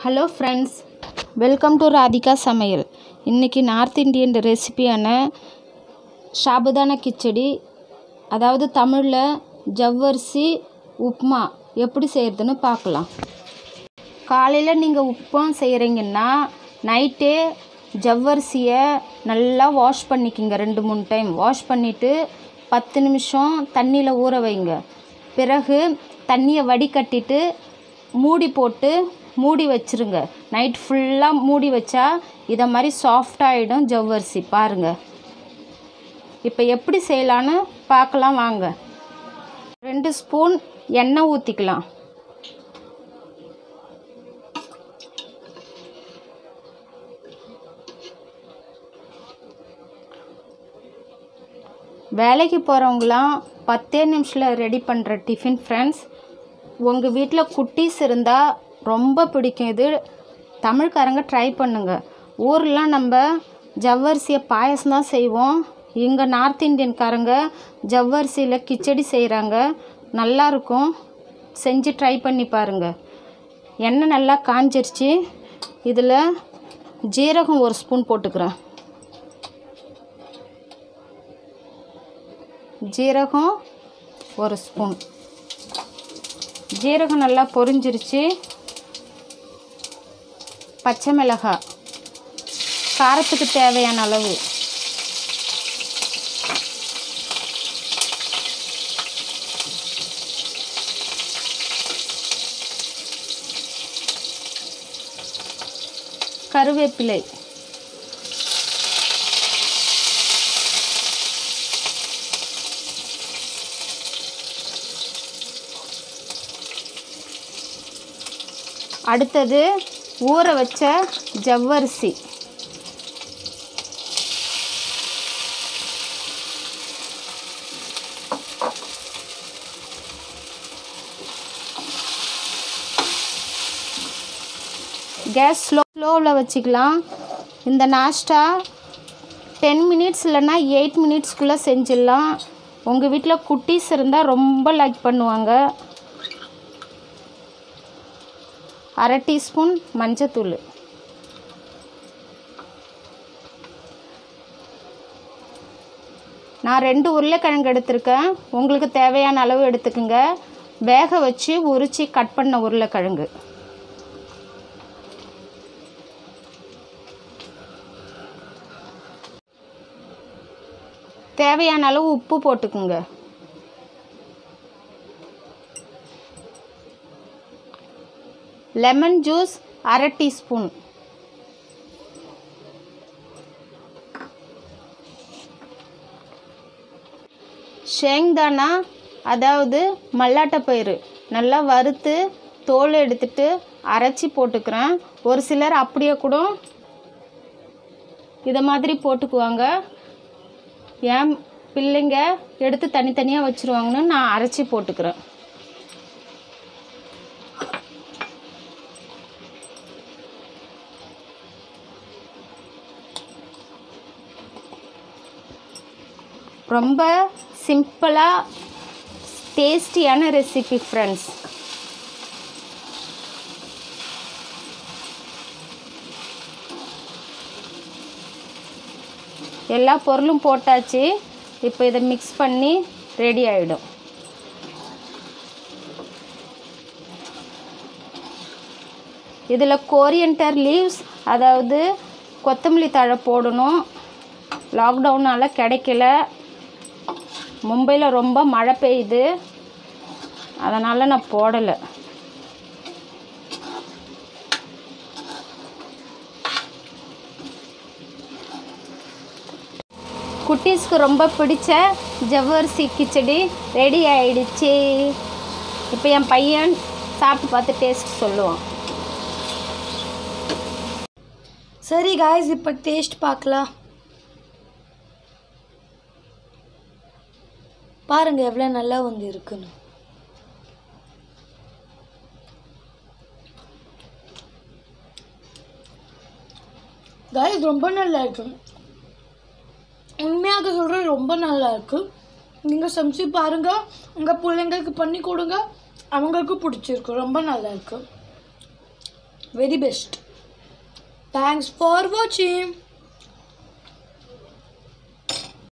hello friends welcome to Radhika சமையல் இன்றைக்கி North Indian ரெசிபியான சாபுதான கிச்சடி அதாவது தமிழில் ஜவ்வரிசி உப்புமா எப்படி செய்கிறதுன்னு பார்க்கலாம் காலையில் நீங்கள் உப்புமா செய்கிறீங்கன்னா நைட்டே ஜவ்வரிசியை நல்லா வாஷ் பண்ணிக்கிங்க ரெண்டு மூணு டைம் வாஷ் பண்ணிவிட்டு பத்து நிமிஷம் தண்ணியில் ஊற வைங்க பிறகு தண்ணியை வடிகட்டிட்டு மூடி போட்டு மூடி வச்சிருங்க நைட் ஃபுல்லாக மூடி வச்சா இதை மாதிரி சாஃப்டாகிடும் ஜவ்வரிசி பாருங்கள் இப்போ எப்படி செய்யலான்னு பார்க்கலாம் வாங்க ரெண்டு ஸ்பூன் எண்ணெய் ஊற்றிக்கலாம் வேலைக்கு போகிறவங்களாம் பத்தே நிமிஷத்தில் ரெடி பண்ணுற டிஃபின் ஃப்ரெண்ட்ஸ் உங்கள் வீட்டில் குட்டீஸ் இருந்தால் ரொம்ப பிடிக்கும் இது தமிழ்காரங்க ட்ரை பண்ணுங்க ஊர்லாம் நம்ம ஜவ்வரிசியை பாயசம் தான் செய்வோம் இங்கே நார்த் இந்தியன்காரங்க ஜவ்வரிசியில் கிச்சடி செய்கிறாங்க நல்லாயிருக்கும் செஞ்சு ட்ரை பண்ணி பாருங்கள் எண்ணெய் நல்லா காஞ்சிருச்சு இதில் ஜீரகம் ஒரு ஸ்பூன் போட்டுக்கிறேன் ஜீரகம் ஒரு ஸ்பூன் ஜீரகம் நல்லா பொரிஞ்சிருச்சு பச்சை மிளகாய் காரத்துக்கு தேவையான அளவு கருவேப்பிலை அடுத்தது ஊற வச்ச ஜவ்வரிசி கேஸ் ஸ்லோ ஸ்லோவில் வச்சுக்கலாம் இந்த நாஷ்டா டென் மினிட்ஸ் இல்லைன்னா எயிட் மினிட்ஸ்க்குள்ளே செஞ்சிடலாம் உங்கள் வீட்டில் குட்டீஸ் இருந்தால் ரொம்ப லைக் பண்ணுவாங்க அரை டீஸ்பூன் மஞ்சத்தூள் நான் ரெண்டு உருளைக்கிழங்கு எடுத்திருக்கேன் உங்களுக்கு தேவையான அளவு எடுத்துக்கோங்க வேக வச்சு உரித்து கட் பண்ண உருளைக்கிழங்கு தேவையான அளவு உப்பு போட்டுக்குங்க லெமன் ஜூஸ் அரை டீஸ்பூன் ஷேங்தானா அதாவது மல்லாட்டை பயிறு நல்லா வறுத்து தோல் எடுத்துட்டு அரைச்சி போட்டுக்கிறேன் ஒரு சிலர் அப்படியே கூட இதை மாதிரி போட்டுக்குவாங்க என் பிள்ளைங்க எடுத்து தனித்தனியாக வச்சுருவாங்கன்னு நான் அரைச்சி போட்டுக்கிறேன் ரொம்ப சிம்பிளாக டேஸ்டியான ரெசிபி ஃப்ரெண்ட்ஸ் எல்லா பொருளும் போட்டாச்சு இப்போ இதை மிக்ஸ் பண்ணி ரெடி ஆகிடும் இதில் கோரியன்டர் லீவ்ஸ் அதாவது கொத்தமல்லி தழை போடணும் லாக்டவுனால் கிடைக்கல மும்பையில் ரொம்ப மழை பெய்யுது அதனால் நான் போடலை குட்டீஸ்க்கு ரொம்ப பிடிச்ச ஜவ்வரிசி கிச்சடி ரெடி ஆயிடுச்சு இப்போ என் பையன் சாப்பிட்டு பார்த்து டேஸ்ட் சொல்லுவான் சரி காய்ஸ் இப்போ டேஸ்ட் பார்க்கலாம் பாருங்க எவ்வளோ நல்லா வந்து இருக்குன்னு காய்ஸ் ரொம்ப நல்லா இருக்கு உண்மையாக சொல்கிறேன் ரொம்ப நல்லா இருக்கு நீங்கள் சமைச்சு பாருங்க உங்கள் பிள்ளைங்களுக்கு பண்ணி கொடுங்க அவங்களுக்கு பிடிச்சிருக்கு ரொம்ப நல்லா இருக்கு வெரி பெஸ்ட் தேங்க்ஸ் ஃபார் வாட்சிங்